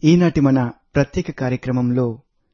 ఈనాటి మన ప్రత్యేక కార్యక్రమంలో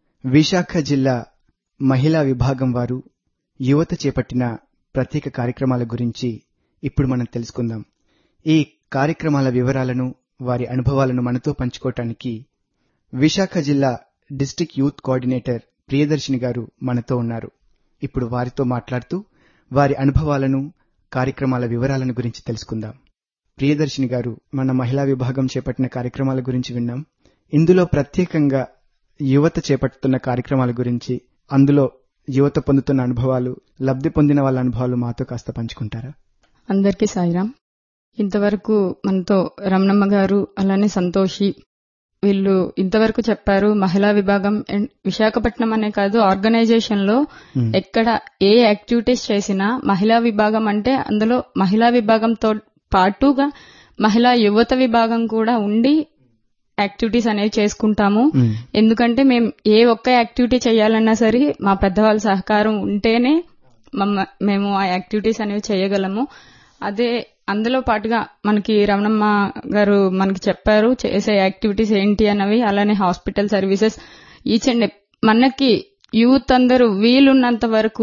విశాఖ జిల్లా మహిళా విభాగం వారు యువత చేపట్టిన ప్రత్యేక కార్యక్రమాల గురించి ఇప్పుడు మనం తెలుసుకుందాం ఈ కార్యక్రమాల వివరాలను వారి అనుభవాలను మనతో పంచుకోవటానికి విశాఖ జిల్లా డిస్టిక్ యూత్ కోఆర్డినేటర్ ప్రియదర్శిని గారు మనతో ఉన్నారు ఇప్పుడు వారితో మాట్లాడుతూ వారి అనుభవాలను కార్యక్రమాల వివరాలను గురించి తెలుసుకుందాం ప్రియదర్శిని గారు మన మహిళా విభాగం చేపట్టిన కార్యక్రమాల గురించి విన్నాం ఇందులో ప్రత్యేకంగా యువత చేపడుతున్న కార్యక్రమాల గురించి అందులో యువత పొందుతున్న అనుభవాలు లబ్ధి పొందిన వాళ్ళ అనుభవాలు మాతో కాస్త పంచుకుంటారా అందరికీ సాయిరామ్ ఇంతవరకు మనతో రమణమ్మ గారు అలానే సంతోషి వీళ్ళు ఇంతవరకు చెప్పారు మహిళా విభాగం అండ్ విశాఖపట్నం అనే కాదు ఆర్గనైజేషన్ లో మ్మ్. ఎక్కడ ఏ యాక్టివిటీస్ చేసినా మహిళా విభాగం అంటే అందులో మహిళా విభాగంతో పాటుగా మహిళా యువత విభాగం కూడా ఉండి యాక్టివిటీస్ అనేవి చేసుకుంటాము మ్మ్. ఎందుకంటే మేము ఏ ఒక్క యాక్టివిటీ చేయాలన్నా సరే మా పెద్దవాళ్ళ సహకారం ఉంటేనే మమ్మ- మేము ఆ యాక్టివిటీస్ అనేవి చేయగలము అదే అందులో పాటుగా మనకి రమణమ్మ గారు మనకి చెప్పారు చేసే యాక్టివిటీస్ ఏంటి అన్నవి అలానే హాస్పిటల్ సర్వీసెస్ ఈచ్ అండ్ మనకి యూత్ అందరూ వీలున్నంత వరకు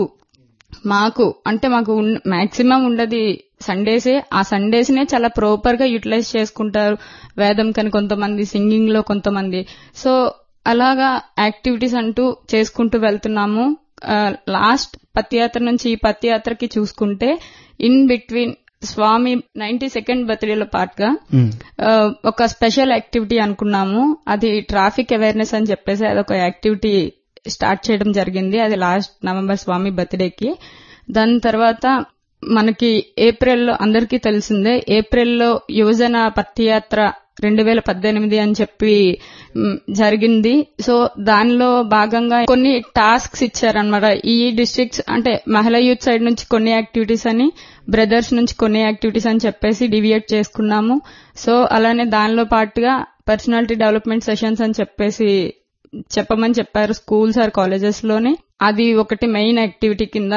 మాకు అంటే మాకు మాక్సిమం ఉండదు సండేసే ఆ సండేస్ నే చాలా ప్రాపర్ గా యూటిలైజ్ చేసుకుంటారు వేదం కని కొంతమంది సింగింగ్ లో కొంతమంది సో అలాగా యాక్టివిటీస్ అంటూ చేసుకుంటూ వెళ్తున్నాము లాస్ట్ పత్యాత్ర నుంచి ఈ పత్యాత్రకి చూసుకుంటే in between Swami ninety second బర్త్డేలో పాటుగా మ్మ్. ఆ, ఒక స్పెషల్ యాక్టివిటీ అనుకున్నాము అది ట్రాఫిక్ అవేర్నెస్ అని చెప్పేసి అదొక యాక్టివిటీ స్టార్ట్ చేయడం జరిగింది అది లాస్ట్ నవంబర్ స్వామి బర్త్డేకి దాని తర్వాత మనకి ఏప్రిల్లో అందరికీ తెలిసిందే ఏప్రిల్లో యువజన పత్తియాత్ర రెండు వేల పద్దెనిమిది అని చెప్పి మ్, జరిగింది సో దానిలో భాగంగా కొన్ని టాస్క్స్ ఇచ్చారనమాట ఈ డిస్ట్రిక్ట్స్ అంటే మహిళా యూత్ సైడ్ నుంచి కొన్ని యాక్టివిటీస్ అని బ్రదర్స్ నుంచి కొన్ని యాక్టివిటీస్ అని చెప్పేసి డివియేట్ చేసుకున్నాము సో అలానే దానిలో పాటుగా పర్సనాలిటీ డెవలప్మెంట్ సెషన్స్ అని చెప్పేసి చెప్పమని చెప్పారు స్కూల్స్ ఆర్ కాలేజెస్ లోని అది ఒకటి మెయిన్ యాక్టివిటీ కింద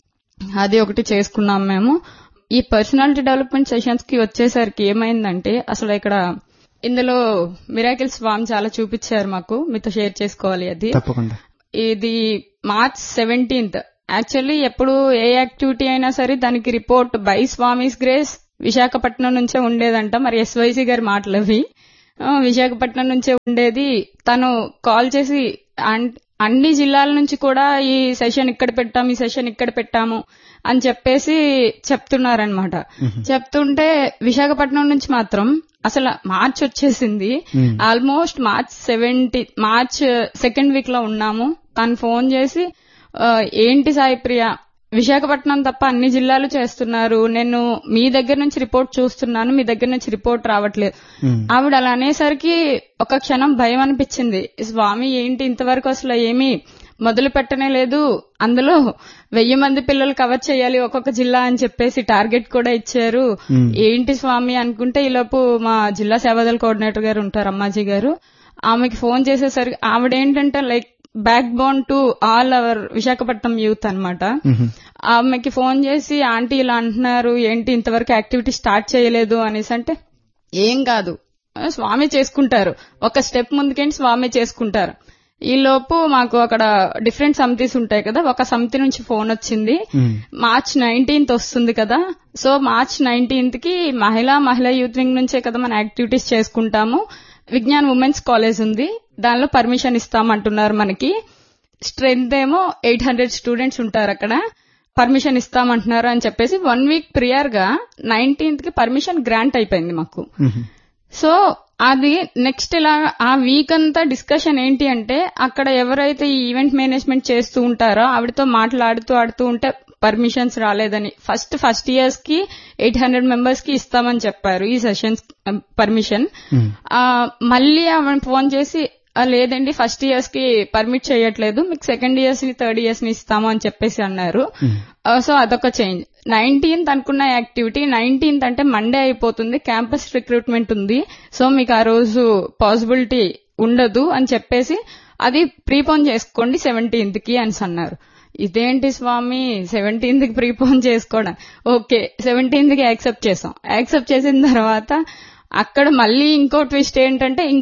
అది ఒకటి చేసుకున్నాం మేము ఈ పర్సనాలిటీ డెవలప్మెంట్ సెషన్స్ కి వచ్చేసరికి ఏమైందంటే అసలు ఇక్కడ ఇందులో మిరాకిల్ స్వామి చాలా చూపించారు మాకు మీతో షేర్ చేసుకోవాలి అది తప్పకుండా ఇది మార్చ్ సెవెంటీన్త్ యాక్చువల్లీ ఎప్పుడు ఏ యాక్టివిటీ అయినా సరే దానికి report by Swami's grace Visakhapatnam నుంచే ఉండేదంట మరి ఎస్వైసీ గారి మాటలు అవి ఆ, విశాఖపట్నం నుంచే ఉండేది తను కాల్ చేసి అన్- అన్ని జిల్లాల నుంచి కూడా ఈ సెషన్ ఇక్కడ పెట్టాము ఈ సెషన్ ఇక్కడ పెట్టాము అని చెప్పేసి చెప్తున్నారనమాట చెప్తుంటే విశాఖపట్నం నుంచి మాత్రం అసలు మార్చ్ వచ్చేసింది మ్మ్. Almost March seventy March second week లో ఉన్నాము తను ఫోన్ చేసి "ఆ, ఏంటి సాయి ప్రియ విశాఖపట్నం తప్ప అన్ని జిల్లాలు చేస్తున్నారు నేను మీ దగ్గర నుంచి రిపోర్ట్ చూస్తున్నాను మీ దగ్గర నుంచి రిపోర్ట్ రావట్లేదు మ్మ్. ఆవిడ అలా అనేసరికి ఒక క్షణం భయం అనిపించింది స్వామి ఏంటి ఇంతవరకు అసలు ఏమీ మొదలు పెట్టనే లేదు అందులో వెయ్యి మంది పిల్లలు కవర్ చేయాలి ఒక్కొక్క జిల్లా అని చెప్పేసి టార్గెట్ కూడా ఇచ్చారు మ్మ్. ఏంటి స్వామి అనుకుంటే ఈలోపు మా జిల్లా సేవాదల కోఆర్డినేటర్ గారు ఉంటారు అమ్మాజీ గారు ఆమెకి ఫోన్ చేసేసరికి ఆవిడ ఏంటంటే like backbone to all our Visakhapatnam youth అన్నమాట మ్మ్. ఆమెకి ఫోన్ చేసి ఆంటీ ఇలా అంటున్నారు ఏంటి ఇంతవరకు యాక్టివిటీ స్టార్ట్ చేయలేదు అనేసి అంటే ఏం కాదు ఆ, స్వామి చేసుకుంటారు ఒక స్టెప్ ముందుకేంటి స్వామి చేసుకుంటారు ఈ లోపు మాకు అక్కడ డిఫరెంట్ సమితిస్ ఉంటాయి కదా ఒక సమితి నుంచి ఫోన్ వచ్చింది మ్మ్. మార్చ్ నైన్టీన్త్ వస్తుంది కదా సో మార్చ్ నైన్టీన్త్ కి మహిళా మహిళా యూత్ వింగ్ నుంచే కదా మన యాక్టివిటీస్ చేసుకుంటాము విజ్ఞాన్ ఉమెన్స్ కాలేజ్ ఉంది దానిలో పర్మిషన్ ఇస్తామంటున్నారు మనకి స్ట్రెంత్ ఏమో ఎయిట్ హండ్రెడ్ స్టూడెంట్స్ ఉంటారు అక్కడ పర్మిషన్ ఇస్తామంటున్నారు అని చెప్పేసి వన్ వీక్ ప్రియర్ గా నైన్టీన్త్ కి పర్మిషన్ గ్రాంట్ అయిపోయింది మాకు మ్మ్. సో అది నెక్స్ట్ ఇలా ఆ వీక్ అంతా డిస్కషన్ ఏంటి అంటే అక్కడ ఎవరైతే ఈ ఈవెంట్ మేనేజ్మెంట్ చేస్తూ ఉంటారో ఆవిడతో మాట్లాడుతూ ఆడుతూ ఉంటే పర్మిషన్స్ రాలేదని ఫస్ట్ ఫస్ట్ ఇయర్స్ కి ఎయిట్ హండ్రెడ్ మెంబర్స్ కి ఇస్తామని చెప్పారు ఈ సెషన్స్ పర్మిషన్ మ్మ్. మళ్ళీ ఆమె ఫోన్ చేసి "ఆ, లేదండి ఫస్ట్ ఇయర్స్ కి పర్మిట్ చేయట్లేదు మీకు సెకండ్ ఇయర్స్ ని థర్డ్ ఇయర్స్ ని ఇస్తాము అని చెప్పేసి అన్నారు మ్మ్. ఆ, సో అదొక చేంజ్ నైన్టీన్త్ అనుకున్న యాక్టివిటీ నైన్టీన్త్ అంటే మండే అయిపోతుంది క్యాంపస్ రిక్రూట్మెంట్ ఉంది సో మీకు ఆ రోజు పాసిబిలిటీ ఉండదు అని చెప్పేసి అది ప్రీపోన్ చేసుకోండి సెవెంటీన్త్ కి అని అన్నారు ఇదేంటి స్వామి సెవెంటీన్త్ కి ప్రీపోన్ చేసుకోవడం ఓకే సెవెంటీన్త్ కి యాక్సెప్ట్ చేసాం యాక్సెప్ట్ చేసిన తర్వాత అక్కడ మళ్ళీ ఇంకో ట్విస్ట్ ఏంటంటే ఇంకా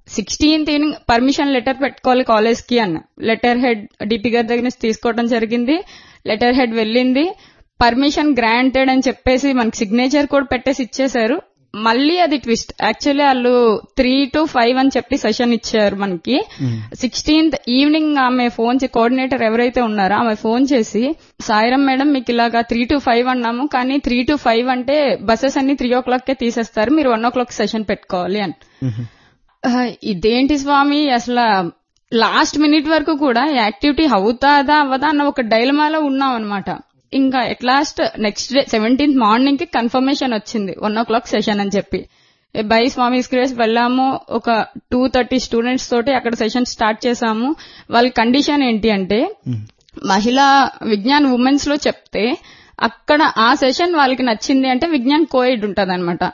సిక్స్టీన్త్ ఈవినింగ్ పర్మిషన్ లెటర్ పెట్టుకోవాలి కాలేజ్ కి అన్న లెటర్ హెడ్ డిపి గారి దగ్గర నుంచి తీసుకోవడం జరిగింది లెటర్ హెడ్ వెళ్ళింది పర్మిషన్ గ్రాంటెడ్ అని చెప్పేసి మనకి సిగ్నేచర్ కూడా పెట్టేసి ఇచ్చేశారు మళ్ళీ అది ట్విస్ట్ యాక్చువల్లీ వాళ్ళు త్రీ టు ఫైవ్ అని చెప్పి సెషన్ ఇచ్చారు మనకి సిక్స్టీన్త్ ఈవినింగ్ ఆమె ఫోన్ కోఆర్డినేటర్ ఎవరైతే ఉన్నారో ఆమె ఫోన్ చేసి సాయిరం మేడం మీకు ఇలాగా త్రీ టు ఫైవ్ అన్నాము కానీ త్రీ టు ఫైవ్ అంటే బస్సెస్ అన్ని త్రీ ఓ క్లాక్ కే తీసేస్తారు మీరు వన్ ఓ క్లాక్ సెషన్ పెట్టుకోవాలి అని ఆ, ఇదేంటి స్వామి అసలు లాస్ట్ మినిట్ వరకు కూడా ఈ యాక్టివిటీ అవుతాదా అవ్వదా అన్న ఒక డైలమాలో ఉన్నాం అనమాట ఇంకా at last next day seventeenth morning కి కన్ఫర్మేషన్ వచ్చింది వన్ ఓ క్లాక్ సెషన్ అని చెప్పి ఏ బై స్వామి క్రేస్ వెళ్ళాము ఒక టూ థర్టీ స్టూడెంట్స్ తోటి అక్కడ సెషన్ స్టార్ట్ చేసాము వాళ్ళ కండిషన్ ఏంటి అంటే మహిళా విజ్ఞాన్ ఉమెన్స్ లో చెప్తే అక్కడ ఆ సెషన్ వాళ్ళకి నచ్చింది అంటే విజ్ఞాన్ కోయిడ్ ఉంటది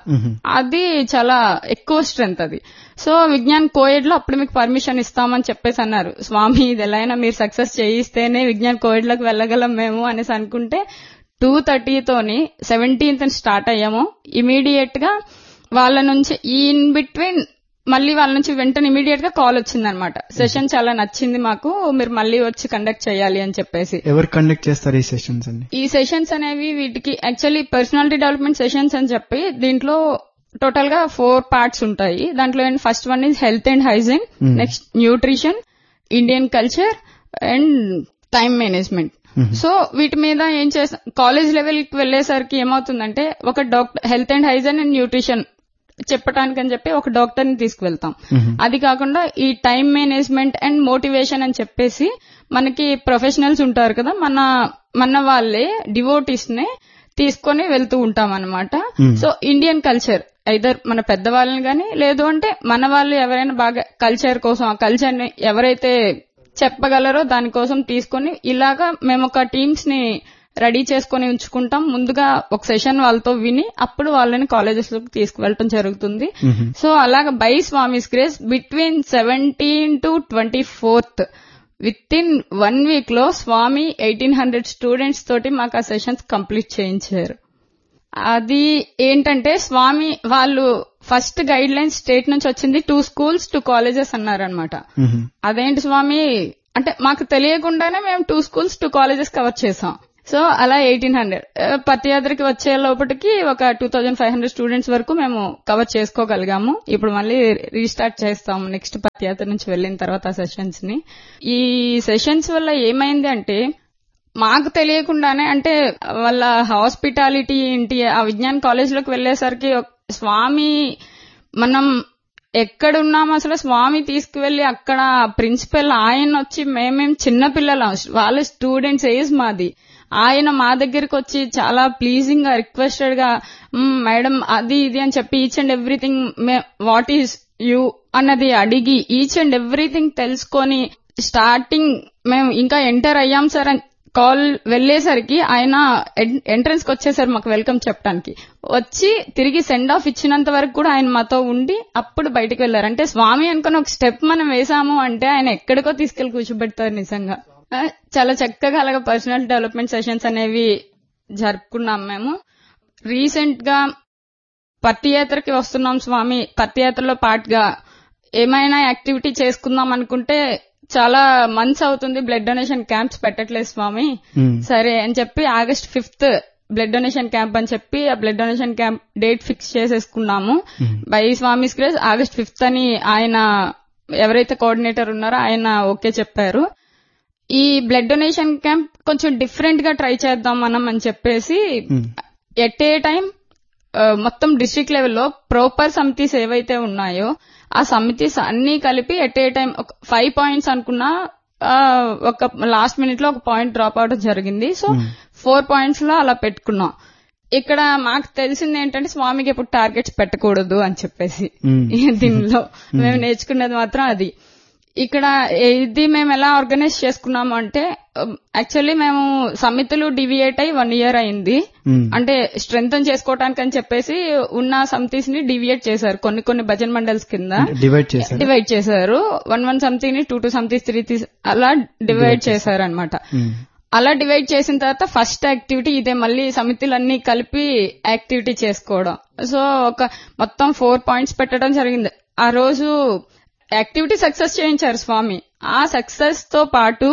అది చాలా ఎక్కువ స్ట్రెంత్ అది సో విజ్ఞాన్ కోయిడ్ లో అప్పుడు మీకు పర్మిషన్ ఇస్తామని చెప్పేసి అన్నారు స్వామి ఇది ఎలా అయినా మీరు సక్సెస్ చేయిస్తేనే విజ్ఞాన్ కోయిడ్ లోకి వెళ్ళగలం మేము అనేసి అనుకుంటే టూ థర్టీతోని సెవెంటీన్త్ స్టార్ట్ అయ్యాము ఇమీడియట్ గా వాళ్ళ నుంచి ఇన్ బిట్వీన్ మళ్ళీ వాళ్ళ నుంచి వెంటనే ఇమీడియట్ గా కాల్ వచ్చిందనమాట సెషన్ చాలా నచ్చింది మాకు మీరు మళ్ళీ వచ్చి కండక్ట్ చేయాలి అని చెప్పేసి ఎవరు కండక్ట్ చేస్తారు ఈ సెషన్స్ అండి ఈ సెషన్స్ అనేవి వీటికి యాక్చువల్లీ పర్సనాలిటీ డెవలప్మెంట్ సెషన్స్ అని చెప్పి దీంట్లో టోటల్ గా ఫోర్ పార్ట్స్ ఉంటాయి దాంట్లో first one is health and hygiene next nutrition Indian culture and time management so వీటి మీద ఏం చేస్తాం కాలేజ్ లెవెల్ కి వెళ్లేసరికి ఏమవుతుందంటే ఒక doctor health and hygiene and nutrition చెప్పడానికి అని చెప్పి ఒక డాక్టర్ ని తీసుకువెళ్తాం అది కాకుండా ఈ టైం మేనేజ్మెంట్ అండ్ మోటివేషన్ అని చెప్పేసి మనకి ప్రొఫెషనల్స్ ఉంటారు కదా మన మన వాళ్ళే డివోటీస్ ని తీసుకొని వెళ్తూ ఉంటాం అనమాట సో ఇండియన్ కల్చర్ ఐదర్ మన పెద్దవాళ్ళని గాని లేదు అంటే మన వాళ్ళు ఎవరైనా బాగా కల్చర్ కోసం ఆ కల్చర్ ని ఎవరైతే చెప్పగలరో దానికోసం తీసుకొని ఇలాగా మేము ఒక టీమ్స్ ని రెడీ చేసుకుని ఉంచుకుంటాం ముందుగా ఒక సెషన్ వాళ్ళతో విని అప్పుడు వాళ్ళని కాలేజెస్ లోకి తీసుకువెళ్ళటం జరుగుతుంది సో అలాగా by Swami's grace between seventeen to twenty fourth within one week లో స్వామి ఎయిటీన్ హండ్రెడ్ స్టూడెంట్స్ తోటి మాకు ఆ సెషన్స్ కంప్లీట్ చేయించారు అది ఏంటంటే స్వామి వాళ్ళు ఫస్ట్ గైడ్ లైన్ స్టేట్ నుంచి వచ్చింది టూ స్కూల్స్ టూ కాలేజెస్ అన్నారనమాట అదేంటి స్వామి అంటే మాకు తెలియకుండానే మేము two schools two colleges cover చేసాం సో అలా ఎయిటీన్ హండ్రెడ్ పత్యాత్రకి వచ్చే లోపటికి ఒక two thousand five hundred students వరకు మేము కవర్ చేసుకోగలిగాము ఇప్పుడు మళ్ళీ రీస్టార్ట్ చేస్తాము నెక్స్ట్ పత్యాత్ర నుంచి వెళ్ళిన తర్వాత ఆ సెషన్స్ ని ఈ సెషన్స్ వల్ల ఏమైంది అంటే మాకు తెలియకుండానే అంటే వాళ్ళ హాస్పిటాలిటీ ఏంటి ఆ విజ్ఞాన్ కాలేజ్ లోకి వెళ్లేసరికి స్వామి మనం ఎక్కడున్నాం అసలు స్వామి తీసుకువెళ్లి అక్కడ ప్రిన్సిపల్ ఆయన వచ్చి మేమేం చిన్న పిల్లలం వాళ్ళ స్టూడెంట్స్ ఏజ్ మాది ఆయన మా దగ్గరికి వచ్చి చాలా ప్లీజింగ్ గా రిక్వెస్టెడ్ గా మేడం అది ఇది అని చెప్పి each and everything what is you అన్నది అడిగి ఈచ్ అండ్ ఎవ్రీథింగ్ తెలుసుకొని స్టార్టింగ్ మేము ఇంకా ఎంటర్ అయ్యాం సార్ అని కాల్ వెళ్లేసరికి ఆయన ఎంట్రన్స్ కి వచ్చేసారు మాకు వెల్కమ్ చెప్పడానికి వచ్చి తిరిగి సెండ్ ఆఫ్ ఇచ్చినంత వరకు కూడా ఆయన మాతో ఉండి అప్పుడు బయటకు వెళ్లారు అంటే స్వామి అనుకుని ఒక స్టెప్ మనం వేసాము అంటే ఆయన ఎక్కడికో తీసుకెళ్లి కూర్చోబెడతారు నిజంగా చాలా చక్కగా అలాగా పర్సనల్ డెవలప్మెంట్ సెషన్స్ అనేవి జరుపుకున్నాం మేము రీసెంట్ గా పత్తియాత్రకి వస్తున్నాం స్వామి పత్తియాత్రలో పాటుగా ఏమైనా యాక్టివిటీ చేసుకుందాం అనుకుంటే చాలా మంత్స్ అవుతుంది బ్లడ్ డొనేషన్ క్యాంప్స్ పెట్టట్లేదు స్వామి సరే అని చెప్పి August fifth blood donation camp అని చెప్పి ఆ blood donation camp date fix చేసేసుకున్నాము by Swami's grace August fifth అని ఆయన ఎవరైతే కోఆర్డినేటర్ ఉన్నారో ఆయన ఓకే చెప్పారు ఈ బ్లడ్ డొనేషన్ క్యాంప్ కొంచెం డిఫరెంట్ గా ట్రై చేద్దాం మనం అని చెప్పేసి ఎట్ ఏ టైం మొత్తం డిస్ట్రిక్ట్ లెవెల్లో ప్రోపర్ సమితిస్ ఏవైతే ఉన్నాయో ఆ సమితిస్ అన్ని కలిపి ఎట్ ఏ టైం ఒక ఫైవ్ పాయింట్స్ అనుకున్నా ఒక లాస్ట్ మినిట్ లో ఒక పాయింట్ డ్రాప్ అవడం జరిగింది సో ఫోర్ పాయింట్స్ లో అలా పెట్టుకున్నాం ఇక్కడ మాకు తెలిసింది ఏంటంటే స్వామికి ఎప్పుడు టార్గెట్స్ పెట్టకూడదు అని చెప్పేసి దీనిలో మేము నేర్చుకున్నది మాత్రం అది ఇక్కడ ఇది మేము ఎలా ఆర్గనైజ్ చేసుకున్నాము అంటే యాక్చువల్లీ మేము సమితులు డివియేట్ అయి వన్ ఇయర్ అయింది అంటే స్ట్రెంగ్ చేసుకోవటానికి అని చెప్పేసి ఉన్న సమితిస్ ని డివియేట్ చేశారు కొన్ని కొన్ని భజన్ మండల్స్ కింద డివైడ్ చేశారు డివైడ్ చేశారు వన్ వన్ సమితిని టూ టూ సమితిస్ త్రీ అలా డివైడ్ చేశారు అనమాట అలా డివైడ్ చేసిన తర్వాత ఫస్ట్ యాక్టివిటీ ఇదే మళ్ళీ సమితులన్నీ కలిపి యాక్టివిటీ చేసుకోవడం సో ఒక మొత్తం ఫోర్ పాయింట్స్ పెట్టడం జరిగింది ఆ రోజు యాక్టివిటీ సక్సెస్ చేయించారు స్వామి ఆ సక్సెస్ తో పాటు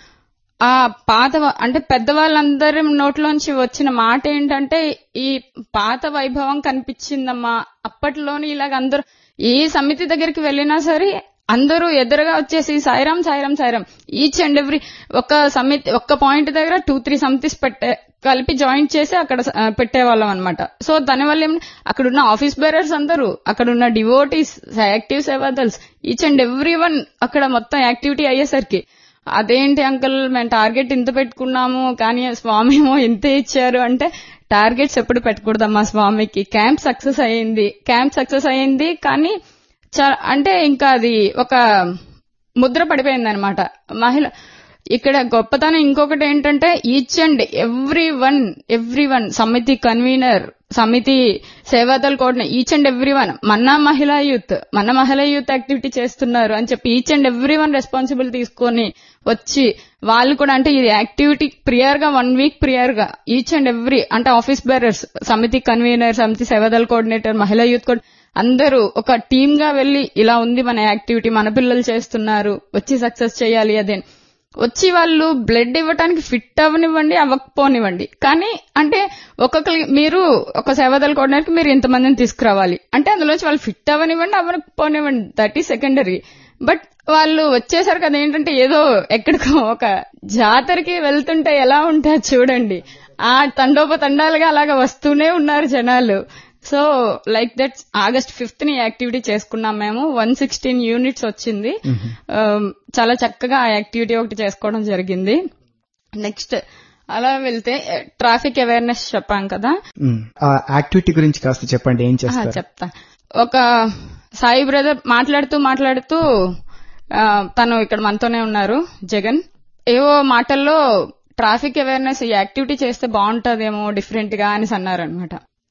ఆ పాత వ- అంటే పెద్దవాళ్ళందరి నోట్లోంచి వచ్చిన మాట ఏంటంటే ఈ పాత వైభవం కనిపించిందమ్మా అప్పట్లోని ఇలాగ అందరూ ఏ సమితి దగ్గరికి వెళ్ళినా సరే అందరూ ఎదురుగా వచ్చేసి Sairam Sairam Sairam each and every ఒక సమితి ఒక్క పాయింట్ దగ్గర టూ త్రీ సమితిస్ పెట్టే కలిపి జాయింట్ చేసి అక్కడ ఆ, పెట్టేవాళ్ళం అనమాట సో దానివల్ల ఏం అక్కడ ఉన్న ఆఫీస్ బేరర్స్ అందరూ అక్కడ ఉన్న డివోటీస్ యాక్టివ్ సేవాదల్స్ ఈచ్ అండ్ ఎవ్రీ వన్ అక్కడ మొత్తం యాక్టివిటీ అయ్యేసరికి అదేంటి అంకుల్ మేము టార్గెట్ ఇంత పెట్టుకున్నాము కానీ స్వామి ఏమో ఇంతే ఇచ్చారు అంటే టార్గెట్స్ ఎప్పుడు పెట్టకూడదమ్మా స్వామికి క్యాంప్ సక్సెస్ అయ్యింది క్యాంప్ సక్సెస్ అయ్యింది కానీ చా- అంటే ఇంకా అది ఒక ముద్ర పడిపోయింది అనమాట మహిళ ఇక్కడ గొప్పతనం ఇంకొకటి ఏంటంటే each and every one every one సమితి కన్వీనర్ సమితి సేవాదల్ coordinator each and every one మన మహిళా యూత్ మన మహిళా యూత్ యాక్టివిటీ చేస్తున్నారు అని చెప్పి each and every one responsible తీసుకొని వచ్చి వాళ్ళు కూడా అంటే ఇది యాక్టివిటీ ప్రియర్ గా వన్ వీక్ ప్రియర్ గా ఈచ్ అండ్ ఎవ్రీ అంటే ఆఫీస్ బేరర్స్ సమితి కన్వీనర్ సమితి సేవాదల్ కోఆర్డినేటర్ మహిళా యూత్ కోఆర్డినేటర్ అందరూ ఒక టీమ్ గా వెళ్లి ఇలా ఉంది మన యాక్టివిటీ మన పిల్లలు చేస్తున్నారు వచ్చి సక్సెస్ చేయాలి అదే వచ్చి వాళ్ళు బ్లడ్ ఇవ్వడానికి ఫిట్ అవ్వనివ్వండి అవ్వకపోనివ్వండి కానీ అంటే ఒక్కొక్కరి మీరు ఒక సేవాదల కోఆర్డినేటర్ మీరు ఇంతమందిని తీసుకురావాలి అంటే అందులోంచి వాళ్ళు ఫిట్ అవ్వనివ్వండి అవ్వకపోనివ్వండి దట్ ఈ సెకండరీ బట్ వాళ్ళు వచ్చేసరికి అదేంటంటే ఏదో ఎక్కడికో ఒక జాతరకి వెళ్తుంటే ఎలా ఉంటారు చూడండి ఆ తండోపతండాలుగా అలాగా వస్తూనే ఉన్నారు జనాలు so like that August fifth ని యాక్టివిటీ చేసుకున్నాం మేము వన్ సిక్స్టీన్ యూనిట్స్ వచ్చింది Um, చాలా చక్కగా ఆ యాక్టివిటీ ఒకటి చేసుకోవడం జరిగింది నెక్స్ట్ అలా వెళ్తే ట్రాఫిక్ అవేర్నెస్ చెప్పాం కదా మ్మ్. ఆ యాక్టివిటీ గురించి కాస్త చెప్పండి ఏం ఆహా, చేస్తారు చెప్తా ఒక సాయి బ్రదర్ మాట్లాడుతూ మాట్లాడుతూ ఆ, తను ఇక్కడ మనతోనే ఉన్నారు జగన్ ఏవో మాటల్లో ట్రాఫిక్ అవేర్నెస్ ఈ యాక్టివిటీ చేస్తే బాగుంటదేమో డిఫరెంట్ గా అనేసి అన్నారనమాట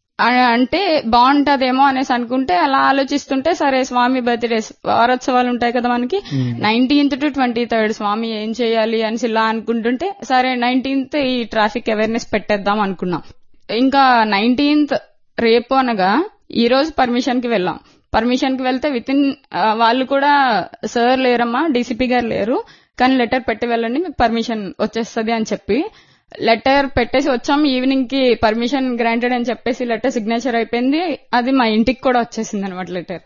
అంటే బాగుంటదేమో అనేసి అనుకుంటే అలా ఆలోచిస్తుంటే సరే స్వామి బర్త్డేస్ వారోత్సవాలు ఉంటాయి కదా మనకి nineteenth to twenty third Swami ఏం చేయాలి అనేసి ఇలా అనుకుంటుంటే సరే నైన్టీన్త్ ఈ ట్రాఫిక్ అవేర్నెస్ పెట్టేద్దాం అనుకున్నాం ఇంకా నైన్టీన్త్ రేపు అనగా ఈ రోజు పర్మిషన్ కి వెళ్ళాం పర్మిషన్ కి వెళ్తే విత్ ఇన్ వాళ్ళు కూడా సార్ లేరమ్మా డీసీపీ గారు లేరు కానీ లెటర్ పెట్టి వెళ్ళండి మీకు పర్మిషన్ వచ్చేస్తుంది అని చెప్పి లెటర్ పెట్టేసి వచ్చాం ఈవినింగ్ కి పర్మిషన్ గ్రాంటెడ్ అని చెప్పేసి లెటర్ సిగ్నేచర్ అయిపోయింది అది మా ఇంటికి కూడా వచ్చేసింది అనమాట లెటర్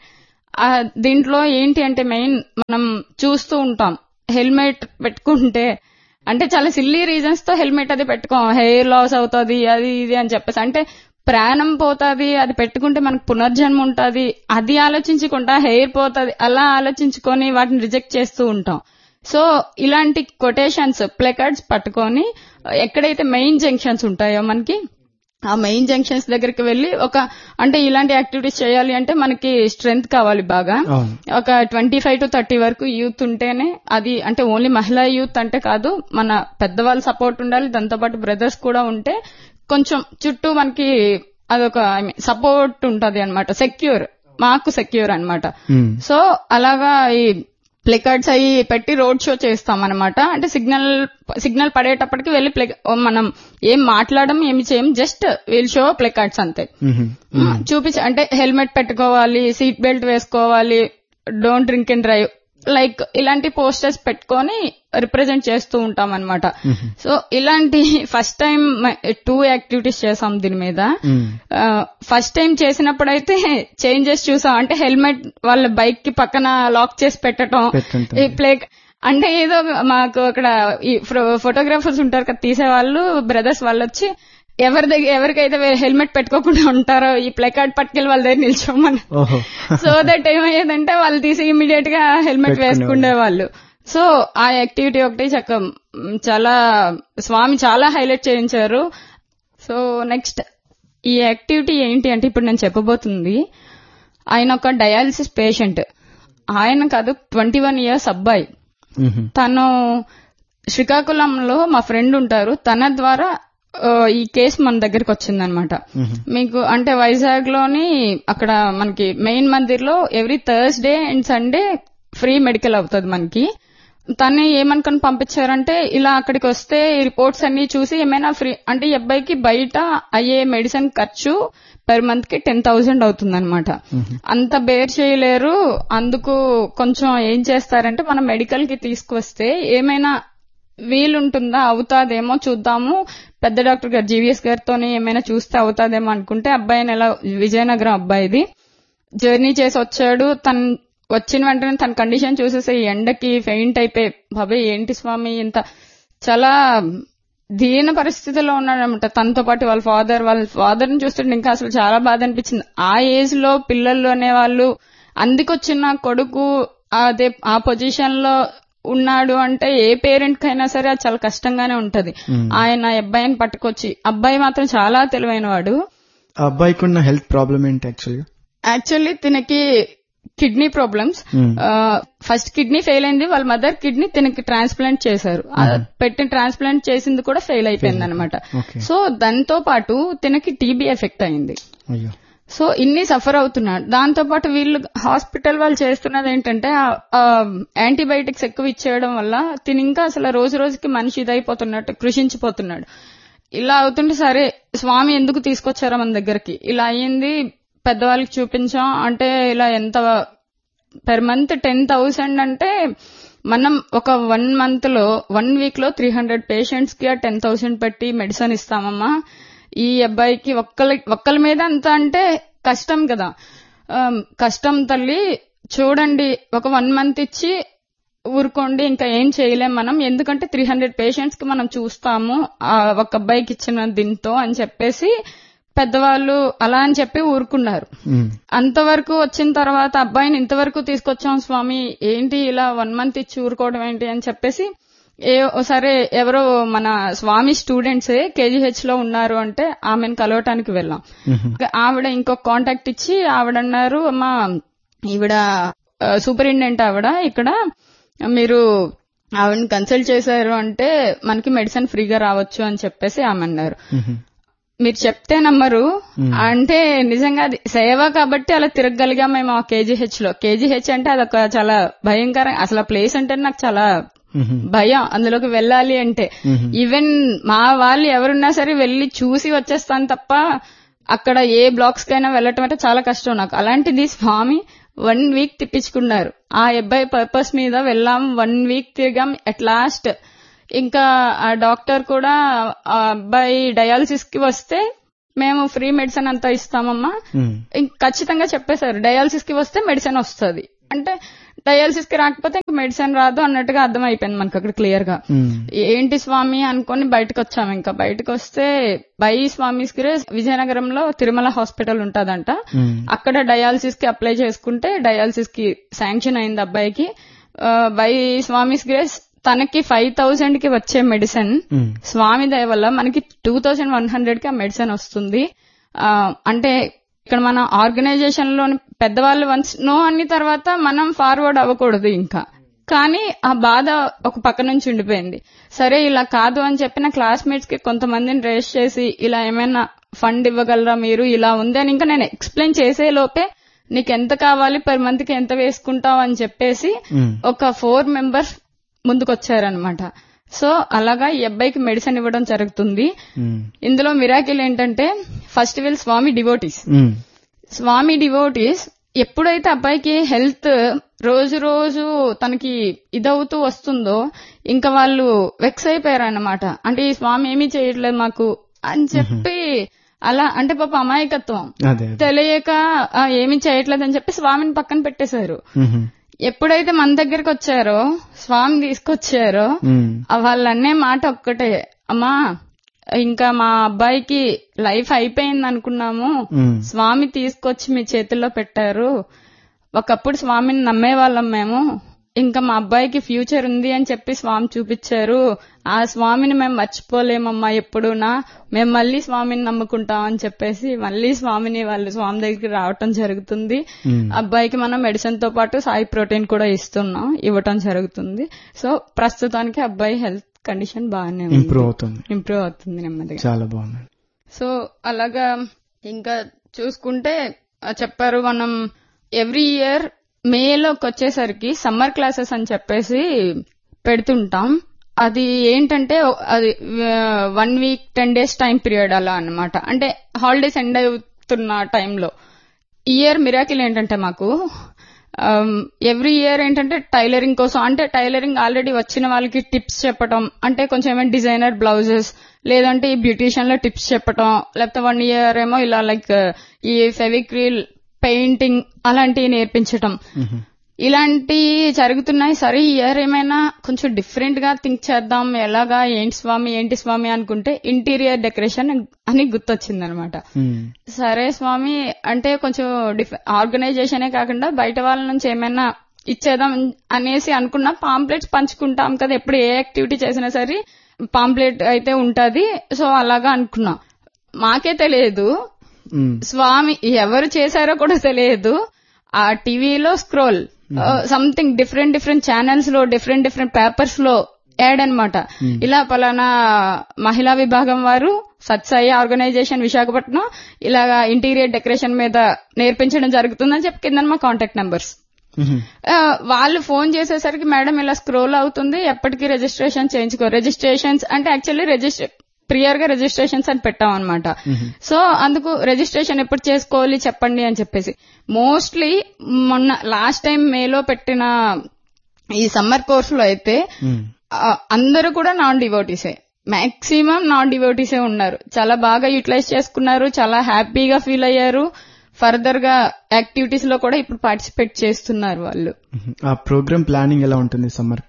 దీంట్లో ఏంటి అంటే మెయిన్ మనం చూస్తూ ఉంటాం హెల్మెట్ పెట్టుకుంటే అంటే చాలా సిల్లీ రీజన్స్ తో హెల్మెట్ అది పెట్టుకోం హెయిర్ లాస్ అవుతుంది అది ఇది అని చెప్పేసి అంటే ప్రాణం పోతుంది అది పెట్టుకుంటే మనకు పునర్జన్మ ఉంటది అది ఆలోచించుకుంటా హెయిర్ పోతుంది అలా ఆలోచించుకొని వాటిని రిజెక్ట్ చేస్తూ ఉంటాం సో ఇలాంటి కొటేషన్స్ ప్లేకార్డ్స్ పట్టుకొని ఎక్కడైతే మెయిన్ జంక్షన్స్ ఉంటాయో మనకి ఆ మెయిన్ జంక్షన్స్ దగ్గరికి వెళ్ళి ఒక అంటే ఇలాంటి యాక్టివిటీస్ చేయాలి అంటే మనకి స్ట్రెంగ్త్ కావాలి బాగా అవును ఒక ట్వంటీ ఫైవ్ టు థర్టీ వరకు యూత్ ఉంటేనే అది అంటే ఓన్లీ మహిళా యూత్ అంటే కాదు మన పెద్దవాళ్ళ సపోర్ట్ ఉండాలి దాంతోపాటు బ్రదర్స్ కూడా ఉంటే కొంచెం చుట్టూ మనకి అదొక సపోర్ట్ ఉంటది అనమాట సెక్యూర్ మాకు సెక్యూర్ అన్నమాట మ్మ్. సో అలాగా ఈ ప్లేకార్డ్స్ అవి పెట్టి రోడ్ షో చేస్తాం అనమాట అంటే సిగ్నల్ సిగ్నల్ పడేటప్పటికి వెళ్ళి ప్లే మనం ఏం మాట్లాడడం ఏమి చేయం జస్ట్ వీల్ షో ప్లేకార్డ్స్ అంతే మ్మ్. చూపించి అంటే హెల్మెట్ పెట్టుకోవాలి సీట్ బెల్ట్ వేసుకోవాలి don't drink and drive like ఇలాంటి పోస్టర్స్ పెట్టుకొని రిప్రజెంట్ చేస్తూ ఉంటాం అనమాట సో ఇలాంటి ఫస్ట్ టైం టూ యాక్టివిటీస్ చేసాం దీని మీద మ్మ్. ఫస్ట్ టైం చేసినప్పుడైతే చేంజెస్ చూసాం అంటే హెల్మెట్ వాళ్ళ బైక్ కి పక్కన లాక్ చేసి పెట్టడం పెట్టుంటాం. ఈ ప్లే అంటే ఏదో మాకు అక్కడ ఈ ఫోటోగ్రాఫర్స్ ఉంటారు కదా తీసేవాళ్ళు బ్రదర్స్ వాళ్ళు వచ్చి ఎవరి దగ్గర ఎవరికైతే హెల్మెట్ పెట్టుకోకుండా ఉంటారో ఈ ప్లేకార్డ్ పట్టుకెళ్ళి వాళ్ళ దగ్గర నిల్చోమని ఓహో సో దట్ ఏమయ్యేదంటే వాళ్ళు తీసి ఇమీడియట్ గా హెల్మెట్ పెట్టుకునేవాళ్ళు. వేసుకునే వాళ్ళు సో ఆ యాక్టివిటీ ఒకటి చక్క మ్, చాలా స్వామి చాలా హైలైట్ చేయించారు సో నెక్స్ట్ ఈ యాక్టివిటీ ఏంటి అంటే ఇప్పుడు నేను చెప్పబోతుంది ఆయన ఒక డయాలిసిస్ పేషెంట్ ఆయన కాదు ట్వంటీ వన్ ఇయర్స్ అబ్బాయి మ్మ్. తను శ్రీకాకుళంలో మా ఫ్రెండ్ ఉంటారు తన ద్వారా ఆ, ఈ కేసు మన దగ్గరికి వచ్చిందనమాట మ్మ్. మీకు అంటే వైజాగ్ లోని అక్కడ మనకి మెయిన్ మందిర్ లో every Thursday and Sunday free medical అవుతుంది మనకి తను ఏమనుకుని పంపించారంటే ఇలా అక్కడికి వస్తే ఈ రిపోర్ట్స్ అన్ని చూసి ఏమైనా ఫ్రీ అంటే ఈ అబ్బాయికి బయట అయ్యే మెడిసిన్ ఖర్చు పర్ మంత్ కి టెన్ థౌసండ్ అవుతుంది అంత బేర్ చేయలేరు అందుకు కొంచెం ఏం చేస్తారంటే మనం మెడికల్ కి తీసుకువస్తే ఏమైనా వీలుంటుందా అవుతాదేమో చూద్దాము పెద్ద డాక్టర్ గారు జీవీఎస్ గారితోనే ఏమైనా చూస్తే అవుతాదేమో అనుకుంటే అబ్బాయిని ఎలా విజయనగరం అబ్బాయిది జర్నీ చేసి వచ్చాడు తను వచ్చిన వెంటనే తన కండిషన్ చూసేసి ఈ ఎండకి ఫెయింట్ అయిపోయి బాబాయ్ ఏంటి స్వామి ఇంత చాలా దీన పరిస్థితిలో ఉన్నాడనమాట తనతో పాటు వాళ్ళ ఫాదర్ వాళ్ళ ఫాదర్ ని చూస్తుంటే ఇంకా అసలు చాలా బాధ అనిపించింది ఆ ఏజ్ లో పిల్లలు అనేవాళ్ళు అందుకొచ్చిన కొడుకు అదే ఆ పొజిషన్ లో ఉన్నాడు అంటే ఏ పేరెంట్ కైనా సరే అది చాలా కష్టంగానే ఉంటది ఆయన అబ్బాయిని పట్టుకొచ్చి అబ్బాయి మాత్రం చాలా తెలివైన వాడు ఆ అబ్బాయికి ఉన్న హెల్త్ ప్రాబ్లం ఏంటి యాక్చువల్గా యాక్చువల్లీ తినకి kidney problems first kidney fail అయింది వాళ్ళ మదర్ కిడ్నీ తినకి ట్రాన్స్ప్లాంట్ చేశారు ఆ పెట్టిన ట్రాన్స్ప్లాంట్ చేసింది కూడా ఫెయిల్ అయిపోయింది అనమాట Okay. సో దాంతో పాటు తినకి టీబీ ఎఫెక్ట్ అయింది అయ్యో సో ఇన్ని సఫర్ అవుతున్నాడు దాంతో పాటు వీళ్ళు హాస్పిటల్ వాళ్ళు చేస్తున్నది ఏంటంటే యాంటీబయాటిక్స్ ఎక్కువ ఇచ్చేయడం వల్ల తిని ఇంకా అసలు రోజు రోజుకి మనిషి ఇదైపోతున్నట్టు కృషించిపోతున్నాడు ఇలా అవుతుంటే సరే స్వామి ఎందుకు తీసుకొచ్చారో మన దగ్గరికి ఇలా అయ్యింది పెద్దవాళ్ళకి చూపించాం అంటే ఇలా ఎంత పెర్ మంత్ టెన్ థౌసండ్ అంటే మనం ఒక వన్ మంత్ లో వన్ వీక్ లో త్రీ హండ్రెడ్ పేషెంట్స్ కి టెన్ థౌసండ్ పెట్టి మెడిసిన్ ఇస్తామమ్మా ఈ అబ్బాయికి ఒక్కరి ఒక్కరి మీద అంత అంటే కష్టం కదా ఆమ్, కష్టం తల్లి చూడండి ఒక వన్ మంత్ ఇచ్చి ఊరుకోండి ఇంకా ఏం చేయలేం మనం ఎందుకంటే త్రీ హండ్రెడ్ పేషెంట్స్ కి మనం చూస్తాము ఆ ఒక అబ్బాయికి ఇచ్చిన దీంతో అని చెప్పేసి పెద్దవాళ్ళు అలా అని చెప్పి ఊరుకున్నారు ఉమ్, అంతవరకు వచ్చిన తర్వాత అబ్బాయిని ఇంతవరకు తీసుకొచ్చాం స్వామి ఏంటి ఇలా వన్ మంత్ ఇచ్చి ఊరుకోవడం ఏంటి అని చెప్పేసి ఏ సరే ఎవరో మన స్వామి స్టూడెంట్స్ కేజీహెచ్ లో ఉన్నారు అంటే ఆమెను కలవటానికి వెళ్ళాం ఉహు, ఆవిడ ఇంకొక కాంటాక్ట్ ఇచ్చి ఆవిడ అన్నారు అమ్మా ఈవిడ సూపరింటెండెంట్ ఆవిడ ఇక్కడ మీరు ఆవిడని కన్సల్ట్ చేశారు అంటే మనకి మెడిసిన్ ఫ్రీగా రావచ్చు అని చెప్పేసి ఆమె అన్నారు ఉహు, మీరు చెప్తే నమ్మరు అంటే నిజంగా అది సేవ కాబట్టి అలా తిరగగలిగాం మేము ఆ కేజీహెచ్ లో కేజీహెచ్ అంటే అదొక చాలా భయంకరం అసలు ఆ ప్లేస్ అంటే నాకు చాలా ఉహు, భయం అందులోకి వెళ్ళాలి అంటే మ్మ్. ఈవెన్ మా వాళ్ళు ఎవరున్నా సరే వెళ్ళి చూసి వచ్చేస్తాను తప్ప అక్కడ ఏ బ్లాక్స్ కైనా వెళ్ళటం అంటే చాలా కష్టం నాకు అలాంటిది స్వామి వన్ వీక్ తిప్పించుకున్నారు ఆ అబ్బాయి పర్పస్ మీద వెళ్ళాం వన్ వీక్ తిరిగాం అట్ లాస్ట్ ఇంకా ఆ డాక్టర్ కూడా ఆ అబ్బాయి డయాలసిస్ కి వస్తే మేము ఫ్రీ మెడిసిన్ అంతా ఇస్తామమ్మా ఉమ్, ఇంక ఖచ్చితంగా చెప్పేశారు డయాలసిస్ కి వస్తే మెడిసిన్ వస్తుంది అంటే డయాలసిస్ కి రాకపోతే ఇంక మెడిసిన్ రాదు అన్నట్టుగా అర్థం అయిపోయింది మనకు అక్కడ క్లియర్ గా ఉమ్, ఏంటి స్వామి అనుకొని బయటకు వచ్చాము ఇంకా బయటకు వస్తే బై స్వామిస్ కి విజయనగరంలో తిరుమల హాస్పిటల్ ఉంటదంట ఉమ్, అక్కడ డయాలసిస్ కి అప్లై చేసుకుంటే డయాలసిస్ కి శాంక్షన్ అయింది అబ్బాయికి ఆ, బై స్వామిస్ గ్రేస్ తనకి ఫైవ్ థౌసండ్ కి వచ్చే మెడిసిన్ ఉమ్, స్వామి దయ వల్ల మనకి టూ థౌజండ్ వన్ హండ్రెడ్ కి ఆ మెడిసిన్ వస్తుంది ఆ, అంటే ఇక్కడ మన ఆర్గనైజేషన్ లోని పెద్దవాళ్ళు వన్స్ నో అన్ని తర్వాత మనం ఫార్వర్డ్ అవ్వకూడదు ఇంకా కానీ ఆ బాధ ఒక పక్క నుంచి ఉండిపోయింది సరే ఇలా కాదు అని చెప్పిన క్లాస్మేట్స్ కి కొంతమందిని రేస్ చేసి ఇలా ఏమైనా ఫండ్ ఇవ్వగలరా మీరు ఇలా ఉంది అని ఇంకా నేను ఎక్స్ప్లెయిన్ చేసే లోపే నీకు ఎంత కావాలి పర్ మంత్ కి ఎంత వేసుకుంటావు అని చెప్పేసి ఉమ్, ఒక ఫోర్ మెంబర్స్ ముందుకొచ్చారనమాట సో అలాగా ఈ అబ్బాయికి మెడిసిన్ ఇవ్వడం జరుగుతుంది ఉమ్, ఇందులో మిరాకిల్ ఏంటంటే ఫస్ట్ వీల్ స్వామి డివోటీస్ ఉమ్, స్వామి డివోటీస్ ఎప్పుడైతే అబ్బాయికి హెల్త్ రోజు రోజు తనకి ఇదవుతూ వస్తుందో ఇంకా వాళ్ళు వెక్స్ అయిపోయారన్నమాట అంటే ఈ స్వామి ఏమీ చేయట్లేదు మాకు అని చెప్పి అలా అంటే పాప అమాయకత్వం అదే అదే తెలియక "ఆ, ఏమీ చేయట్లేదు అని చెప్పి స్వామిని పక్కన పెట్టేశారు ఉహు, ఎప్పుడైతే మన దగ్గరకు వచ్చారో స్వామి తీసుకొచ్చారో ఉమ్, ఆ వాళ్ళన్నే మాట ఒక్కటే అమ్మా ఇంకా మా అబ్బాయికి లైఫ్ అయిపోయింది అనుకున్నాము ఉమ్, స్వామి తీసుకొచ్చి మీ చేతుల్లో పెట్టారు ఒకప్పుడు స్వామిని నమ్మేవాళ్ళం మేము ఇంకా మా అబ్బాయికి ఫ్యూచర్ ఉంది అని చెప్పి స్వామి చూపించారు ఆ స్వామిని మేము మర్చిపోలేమమ్మా ఎప్పుడునా మేము మళ్ళీ స్వామిని నమ్ముకుంటాం అని చెప్పేసి మళ్ళీ స్వామిని వాళ్ళు స్వామి దగ్గరికి రావటం జరుగుతుంది ఉమ్, అబ్బాయికి మనం మెడిసిన్ తో పాటు సాయి ప్రోటీన్ కూడా ఇస్తున్నాం ఇవ్వటం జరుగుతుంది సో ప్రస్తుతానికి అబ్బాయి హెల్త్ కండిషన్ బాగానే ఉంది ఇంప్రూవ్ అవుతుంది ఇంప్రూవ్ అవుతుంది నెమ్మదిగా చాలా బాగుంది సో అలాగా ఇంకా చూసుకుంటే ఆ చెప్పారు మనం ఎవ్రీ ఇయర్ మేలోకి వచ్చేసరికి సమ్మర్ క్లాసెస్ అని చెప్పేసి పెడుతుంటాం అది ఏంటంటే అది one week ten days time period అలా అన్నమాట అంటే హాలిడేస్ ఎండ్ అవుతున్న టైంలో ఇయర్ మిరాకిల్ ఏంటంటే మాకు ఎవ్రీ ఇయర్ ఏంటంటే టైలరింగ్ కోసం అంటే టైలరింగ్ ఆల్రెడీ వచ్చిన వాళ్ళకి టిప్స్ చెప్పటం అంటే కొంచెం ఏమైనా డిజైనర్ బ్లౌజెస్ లేదంటే ఈ బ్యూటీషియన్ లో టిప్స్ చెప్పటం లేకపోతే వన్ ఇయర్ ఏమో ఇలా లైక్ ఈ ఫెవిక్రిల్ పెయింటింగ్ అలాంటివి నేర్పించటం ఇలాంటి జరుగుతున్నాయి సరే ఈ ఇయర్ ఏమైనా కొంచెం డిఫరెంట్ గా థింక్ చేద్దాం ఎలాగా ఏంటి స్వామి ఏంటి స్వామి అనుకుంటే ఇంటీరియర్ డెకరేషన్ అని గుర్తొచ్చింది అనమాట సరే స్వామి అంటే కొంచెం ఆర్గనైజేషనే కాకుండా బయట వాళ్ళ నుంచి ఏమైనా ఇచ్చేద్దాం అనేసి అనుకున్నా పాంప్లెట్స్ పంచుకుంటాం కదా ఎప్పుడు ఏ యాక్టివిటీ చేసినా సరే పాంప్లెట్ అయితే ఉంటది సో అలాగా అనుకున్నా మాకే తెలియదు స్వామి ఎవరు చేశారో కూడా తెలియదు ఆ టీవీలో scroll something different different channels లో డిఫరెంట్ డిఫరెంట్ పేపర్స్ లో యాడ్ అనమాట ఇలా పలానా మహిళా విభాగం వారు సత్సాయి ఆర్గనైజేషన్ విశాఖపట్నం ఇలాగా ఇంటీరియర్ డెకరేషన్ మీద నేర్పించడం జరుగుతుందని చెప్పి కింద మా కాంటాక్ట్ నెంబర్స్ వాళ్ళు ఫోన్ చేసేసరికి మేడం ఇలా స్క్రోల్ అవుతుంది ఎప్పటికీ రిజిస్ట్రేషన్ చేయించుకో రిజిస్ట్రేషన్స్ అంటే యాక్చువల్లీ రిజిస్టర్ ప్రియర్ గా రిజిస్ట్రేషన్స్ అని పెట్టాం అనమాట సో అందుకు రిజిస్ట్రేషన్ ఎప్పుడు చేసుకోవాలి చెప్పండి అని చెప్పేసి మోస్ట్లీ మొన్న లాస్ట్ టైం మేలో పెట్టిన ఈ సమ్మర్ కోర్స్ లో అయితే అందరూ కూడా నాన్ డివోటీసే మాక్సిమం నాన్ డివోటీసే ఉన్నారు చాలా బాగా యూటిలైజ్ చేసుకున్నారు చాలా హ్యాపీగా ఫీల్ అయ్యారు ఫర్దర్ గా యాక్టివిటీస్ లో కూడా ఇప్పుడు పార్టిసిపేట్ చేస్తున్నారు వాళ్ళు ఆ ప్రోగ్రామ్ ప్లానింగ్ ఎలా ఉంటుంది సమ్మర్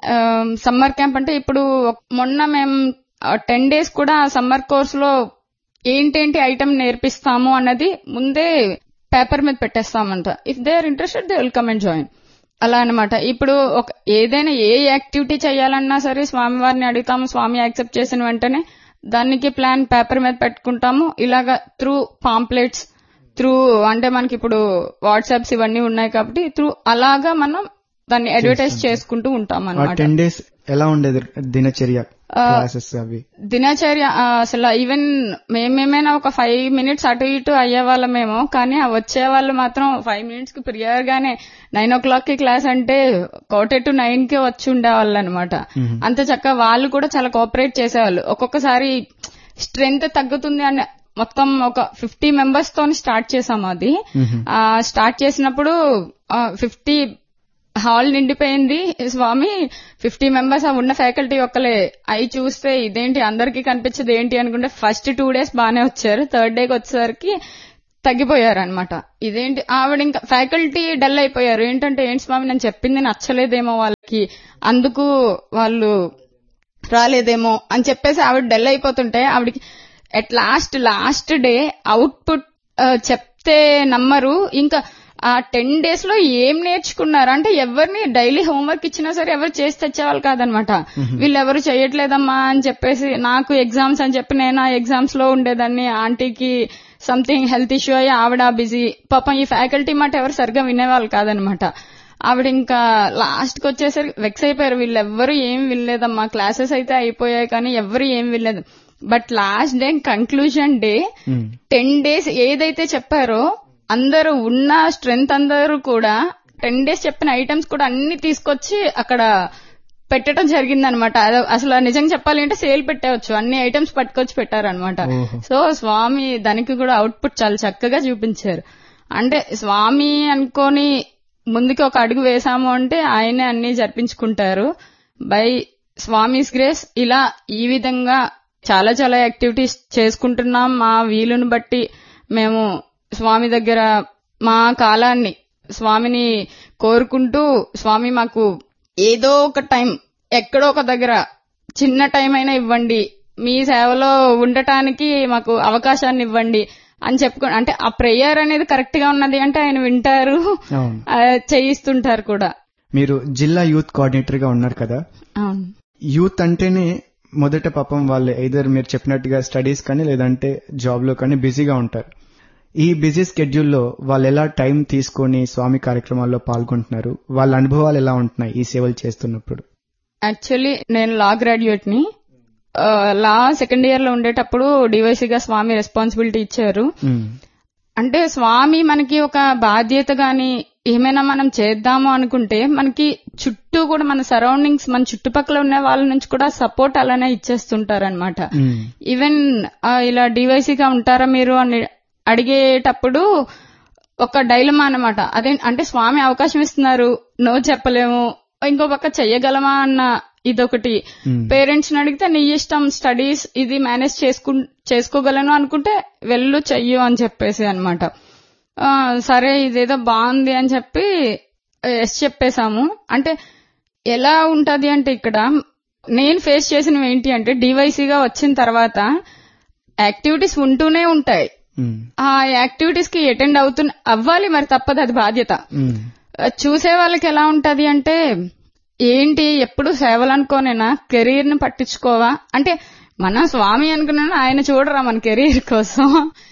సమ్మర్ క్యాంప్ అంటే ఇప్పుడు మొన్న మేము టెన్ డేస్ కూడా సమ్మర్ కోర్స్ లో ఏంటేంటి ఐటమ్ నేర్పిస్తాము అన్నది ముందే పేపర్ మీద పెట్టేస్తామంట if they are interested they will come and join అలా అనమాట ఇప్పుడు ఒక ఏదైనా ఏ యాక్టివిటీ చేయాలన్నా సరే స్వామివారిని అడుగుతాము స్వామి యాక్సెప్ట్ చేసిన వెంటనే దానికి ప్లాన్ పేపర్ మీద పెట్టుకుంటాము ఇలాగా త్రూ పాంప్లెట్స్ త్రూ అంటే మనకి ఇప్పుడు వాట్సాప్స్ ఇవన్నీ ఉన్నాయి కాబట్టి త్రూ అలాగా మనం దాన్ని అడ్వర్టైజ్ చేసుకుంటూ ఉంటాం అనమాట టెన్ డేస్ ఎలా ఉండేది దినచర్య క్లాసెస్ అవి దినచర్య అసలు ఈవెన్ మేమేమైనా ఒక ఫైవ్ మినిట్స్ అటు ఇటు అయ్యే వాళ్ళమేమో కానీ ఆ వచ్చే వాళ్ళు మాత్రం ఫైవ్ మినిట్స్ కి ప్రియర్ గానే నైన్ ఓ క్లాక్ కి క్లాస్ అంటే కోటే టు నైన్ కి వచ్చి ఉండేవాళ్ళు అనమాట అంత చక్కగా వాళ్ళు కూడా చాలా కోఆపరేట్ చేసేవాళ్ళు ఒక్కొక్కసారి స్ట్రెంగ్త్ తగ్గుతుంది అని మొత్తం ఒక ఫిఫ్టీ మెంబర్స్ తో స్టార్ట్ చేసాం అది స్టార్ట్ చేసినప్పుడు ఫిఫ్టీ హాల్ నిండిపోయింది స్వామి ఫిఫ్టీ మెంబర్స్ ఉన్న ఫ్యాకల్టీ ఒక్కలే అవి చూస్తే ఇదేంటి అందరికీ కనిపించదు ఏంటి అనుకుంటే ఫస్ట్ టూ డేస్ బానే వచ్చారు థర్డ్ డేకి వచ్చేసరికి తగ్గిపోయారు అనమాట ఇదేంటి ఆవిడ ఇంకా ఫ్యాకల్టీ డల్ అయిపోయారు ఏంటంటే ఏంటి స్వామి నేను చెప్పింది నచ్చలేదేమో వాళ్ళకి అందుకు వాళ్ళు రాలేదేమో అని చెప్పేసి ఆవిడ డల్ అయిపోతుంటే ఆవిడకి at last last day output చెప్తే నమ్మరు ఇంకా ఆ టెన్ డేస్ లో ఏం నేర్చుకున్నారు అంటే ఎవరిని డైలీ హోంవర్క్ ఇచ్చినా సరే ఎవరు చేసి తెచ్చేవాళ్ళు కాదనమాట వీళ్ళు ఎవరు చేయట్లేదమ్మా అని చెప్పేసి నాకు ఎగ్జామ్స్ అని చెప్పి నేను ఆ ఎగ్జామ్స్ లో ఉండేదాన్ని ఆంటీకి సంథింగ్ హెల్త్ ఇష్యూ అయ్యి ఆవిడ బిజీ పాపం ఈ ఫ్యాకల్టీ మాట ఎవరు సరిగ్గా వినేవాళ్ళు కాదనమాట ఆవిడ ఇంకా లాస్ట్ కి వచ్చేసరికి వెక్స్ అయిపోయారు వీళ్ళెవ్వరు ఏం వినలేదమ్మా క్లాసెస్ అయితే అయిపోయాయి కానీ ఎవరు ఏం వినలేదు but last day conclusion day ten days ఏదైతే చెప్పారో అందరూ ఉన్న స్ట్రెంగ్త్ అందరూ కూడా టెన్ డేస్ చెప్పిన ఐటమ్స్ కూడా అన్ని తీసుకొచ్చి అక్కడ పెట్టడం జరిగిందనమాట అసలు నిజంగా చెప్పాలి అంటే సేల్ పెట్టవచ్చు అన్ని ఐటమ్స్ పట్టుకొచ్చి పెట్టారనమాట సో స్వామి దానికి కూడా అవుట్పుట్ చాలా చక్కగా చూపించారు అంటే స్వామి అనుకోని ముందుకి ఒక అడుగు వేసాము అంటే ఆయనే అన్ని జరిపించుకుంటారు బై స్వామిస్ గ్రేస్ ఇలా ఈ విధంగా చాలా చాలా యాక్టివిటీస్ చేసుకుంటున్నాం మా వీలుని బట్టి మేము స్వామి దగ్గర మా కాలాన్ని స్వామిని కోరుకుంటూ స్వామి మాకు ఏదో ఒక టైం ఎక్కడో ఒక దగ్గర చిన్న టైం అయినా ఇవ్వండి మీ సేవలో ఉండటానికి మాకు అవకాశాన్ని ఇవ్వండి అని చెప్పుకో అంటే ఆ ప్రేయర్ అనేది కరెక్ట్ గా ఉన్నది అంటే ఆయన వింటారు చేయిస్తుంటారు కూడా మీరు జిల్లా యూత్ కోఆర్డినేటర్ గా ఉన్నారు కదా అవును యూత్ అంటేనే మొదట పాపం వాళ్ళు ఐదర్ మీరు చెప్పినట్టుగా స్టడీస్ కానీ లేదంటే జాబ్ లో కానీ బిజీగా ఉంటారు ఈ బిజీ స్కెడ్యూల్లో వాళ్ళు ఎలా టైం తీసుకొని స్వామి కార్యక్రమాల్లో పాల్గొంటున్నారు వాళ్ళ అనుభవాలు ఎలా ఉంటున్నాయి ఈ సేవలు చేస్తున్నప్పుడు యాక్చువల్లీ నేను లా గ్రాడ్యుయేట్ ని లా సెకండ్ ఇయర్ లో ఉండేటప్పుడు డివైసీగా స్వామి రెస్పాన్సిబిలిటీ ఇచ్చారు అంటే స్వామి మనకి ఒక బాధ్యత గాని ఏమైనా మనం చేద్దాము అనుకుంటే మనకి చుట్టూ కూడా మన సరౌండింగ్స్ మన చుట్టుపక్కల ఉన్న వాళ్ళ నుంచి కూడా సపోర్ట్ అలానే ఇచ్చేస్తుంటారనమాట ఉమ్, ఈవెన్ ఆ, ఇలా డివైసీగా ఉంటారా మీరు అని అడిగేటప్పుడు ఒక డైలమా అన్నమాట అదే అంటే స్వామి అవకాశం ఇస్తున్నారు నో చెప్పలేము ఇంకో పక్క చెయ్యగలమా అన్న ఇదొకటి ఉమ్, పేరెంట్స్ ని అడిగితే నీ ఇష్టం స్టడీస్ ఇది మేనేజ్ చేసుకు చేసుకోగలను అనుకుంటే వెళ్ళు చెయ్యు అని చెప్పేసి అనమాట సరే ఇదేదో బాగుంది అని చెప్పి ఎస్ చెప్పేశాము అంటే ఎలా ఉంటది అంటే ఇక్కడ నేను ఫేస్ చేసినవి ఏంటి అంటే డివైసీగా వచ్చిన తర్వాత యాక్టివిటీస్ ఉంటూనే ఉంటాయి ఉమ్, ఆ యాక్టివిటీస్ కి అటెండ్ అవుతున్న అవ్వాలి మరి తప్పదు అది బాధ్యత ఉమ్, చూసే వాళ్ళకి ఎలా ఉంటది అంటే ఏంటి ఎప్పుడు సేవలు అనుకోనేనా కెరీర్ ని పట్టించుకోవా అంటే మనం స్వామి అనుకున్నాను ఆయన చూడరా మన కెరీర్ కోసం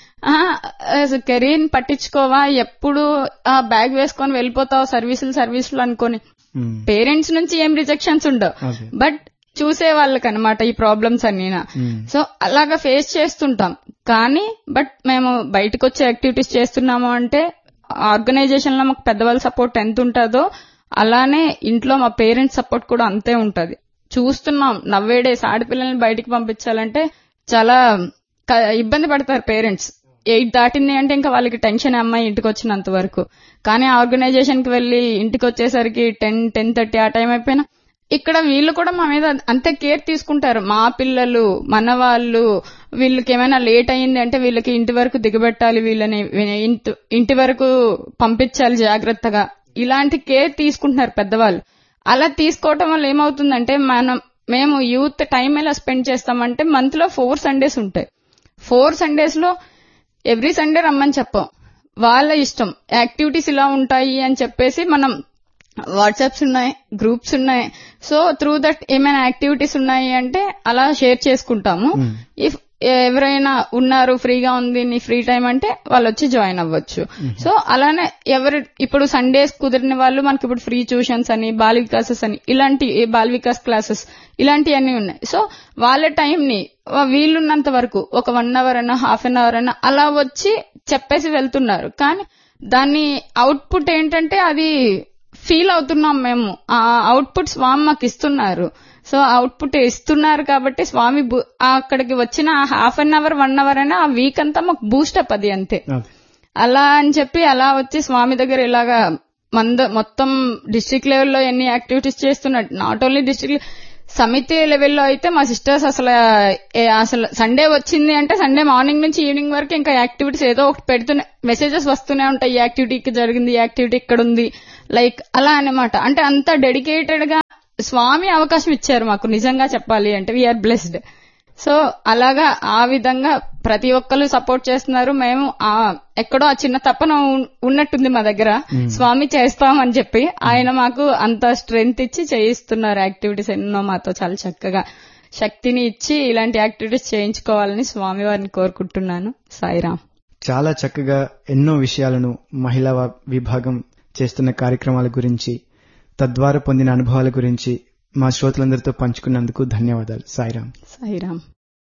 కెరీర్ ని పట్టించుకోవా ఎప్పుడు ఆ బ్యాగ్ వేసుకొని వెళ్ళిపోతావు సర్వీసులు సర్వీసులు అనుకొని ఉమ్, పేరెంట్స్ నుంచి ఏం రిజెక్షన్స్ ఉండవు అదే. బట్ చూసే వాళ్ళకి అనమాట ఈ ప్రాబ్లమ్స్ అన్నీనా ఉమ్, సో అలాగా ఫేస్ చేస్తుంటాం కానీ బట్ మేము బయటకు వచ్చే యాక్టివిటీస్ చేస్తున్నాము అంటే ఆర్గనైజేషన్ లో మాకు పెద్దవాళ్ళ సపోర్ట్ ఎంత ఉంటుందో అలానే ఇంట్లో మా పేరెంట్స్ సపోర్ట్ కూడా అంతే ఉంటది చూస్తున్నాం నవ్వేడేస్ ఆడపిల్లల్ని బయటికి పంపించాలంటే చాలా క- ఇబ్బంది పడతారు పేరెంట్స్ ఎయిట్ దాటింది అంటే ఇంకా వాళ్ళకి టెన్షన్ అమ్మాయి ఇంటికి వచ్చినంత వరకు కానీ ఆర్గనైజేషన్ కి వెళ్లి ఇంటికి వచ్చేసరికి టెన్ టెన్ థర్టీ ఆ టైం అయిపోయినా ఇక్కడ వీళ్ళు కూడా మా మీద అంతే కేర్ తీసుకుంటారు మా పిల్లలు మన వాళ్ళు వీళ్ళకి ఏమైనా లేట్ అయింది అంటే వీళ్ళకి ఇంటి వరకు దిగబెట్టాలి వీళ్ళని ఇంటి- ఇంటి వరకు పంపించాలి జాగ్రత్తగా ఇలాంటి కేర్ తీసుకుంటున్నారు పెద్దవాళ్ళు అలా తీసుకోవటం వల్ల ఏమవుతుందంటే మనం మేము యూత్ టైం ఎలా స్పెండ్ చేస్తామంటే మంత్ లో ఫోర్ సండేస్ ఉంటాయి ఫోర్ సండేస్ లో ఎవ్రీ సండే రమ్మని చెప్పం వాళ్ళ ఇష్టం యాక్టివిటీస్ ఇలా ఉంటాయి అని చెప్పేసి మనం వాట్సాప్స్ ఉన్నాయి గ్రూప్స్ ఉన్నాయి సో త్రూ దట్ ఏమైనా యాక్టివిటీస్ ఉన్నాయి అంటే అలా షేర్ చేసుకుంటాము ఉమ్, ఇఫ్ ఎవరైనా ఉన్నారు ఫ్రీగా ఉంది నీ ఫ్రీ టైం అంటే వాళ్ళు వచ్చి జాయిన్ అవ్వచ్చు సో అలానే ఎవరు ఇప్పుడు సండేస్ కుదిరిన వాళ్ళు మనకి ఇప్పుడు ఫ్రీ ట్యూషన్స్ అని బాల్ వికాసెస్ అని ఇలాంటి బాల్ వికాస్ క్లాసెస్ ఇలాంటివన్నీ ఉన్నాయి సో వాళ్ళ టైం ని వీళ్ళున్నంత వరకు ఒక వన్ అవర్ అయినా హాఫ్ అన్ అవర్ అయినా అలా వచ్చి చెప్పేసి వెళ్తున్నారు కానీ దాని అవుట్పుట్ ఏంటంటే అది ఫీల్ అవుతున్నాం మేము ఆ అవుట్పుట్ స్వామి మాకు ఇస్తున్నారు సో అవుట్పుట్ ఇస్తున్నారు కాబట్టి స్వామి బు- ఆ అక్కడికి వచ్చిన half an hour one hour అయినా ఆ వీక్ అంతా మాకు బూస్టప్ అది అంతే అదే. అలా అని చెప్పి అలా వచ్చి స్వామి దగ్గర ఇలాగా మంద మొత్తం డిస్ట్రిక్ట్ లెవెల్లో ఎన్ని యాక్టివిటీస్ చేస్తున్నట్టు నాట్ ఓన్లీ డిస్ట్రిక్ట్ సమితి లెవెల్లో అయితే మా సిస్టర్స్ అసలు ఏ- అసలు సండే వచ్చింది అంటే సండే మార్నింగ్ నుంచి ఈవినింగ్ వరకు ఇంకా యాక్టివిటీస్ ఏదో ఒకటి పెడుతూనే మెసేజెస్ వస్తూనే ఉంటాయి ఈ యాక్టివిటీ ఇక్కడ జరిగింది ఈ యాక్టివిటీ ఇక్కడ ఉంది లైక్ అలా అన్నమాట అంటే అంత డెడికేటెడ్ గా స్వామి అవకాశం ఇచ్చారు మాకు నిజంగా చెప్పాలి అంటే వీఆర్ బ్లెస్డ్ సో అలాగా ఆ విధంగా ప్రతి ఒక్కరు సపోర్ట్ చేస్తున్నారు మేము ఆ ఎక్కడో ఆ చిన్న తప్పన ఉన్- ఉన్నట్టుంది మా దగ్గర స్వామి చేస్తామని చెప్పి ఆయన మాకు అంత స్ట్రెంగ్త్ ఇచ్చి చేయిస్తున్నారు యాక్టివిటీస్ ఎన్నో మాతో చాలా చక్కగా శక్తిని ఇచ్చి ఇలాంటి యాక్టివిటీస్ చేయించుకోవాలని స్వామి వారిని కోరుకుంటున్నాను సాయిరామ్ చాలా చక్కగా ఎన్నో విషయాలను మహిళా వ- విభాగం చేస్తున్న కార్యక్రమాల గురించి తద్వారా పొందిన అనుభవాల గురించి మా శ్రోతలందరితో పంచుకున్నందుకు ధన్యవాదాలు సాయిరాం సాయిరామ్